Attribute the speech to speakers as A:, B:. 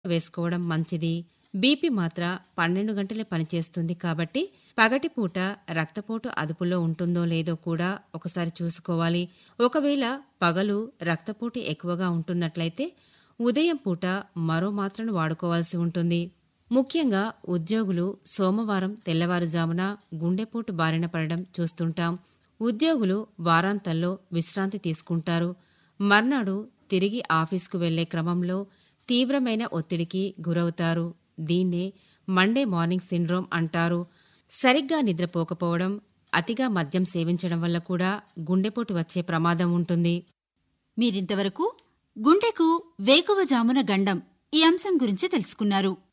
A: వేసుకోవడం మంచిది బీపీ మాత్ర పన్నెండు గంటలే పనిచేస్తుంది కాబట్టి పగటిపూట రక్తపోటు అదుపులో ఉంటుందో లేదో కూడా ఒకసారి చూసుకోవాలి ఒకవేళ పగలు రక్తపోటు ఎక్కువగా ఉంటున్నట్లయితే ఉదయం పూట మరో మాత్రను వాడుకోవాల్సి ఉంటుంది ముఖ్యంగా ఉద్యోగులు సోమవారం తెల్లవారుజామున గుండెపోటు బారిన పడడం చూస్తుంటాం ఉద్యోగులు వారాంతంలో విశ్రాంతి తీసుకుంటారు మర్నాడు తిరిగి ఆఫీసుకు వెళ్లే క్రమంలో తీవ్రమైన ఒత్తిడికి గురవుతారు దీన్నే మండే మార్నింగ్ సిండ్రోమ్ అంటారు సరిగ్గా నిద్రపోకపోవడం అతిగా మద్యం సేవించడం వల్ల కూడా గుండెపోటు వచ్చే ప్రమాదం ఉంటుంది
B: మీరింతవరకు గుండెకు వేకువజామున గండం ఈ అంశం గురించి తెలుసుకున్నారు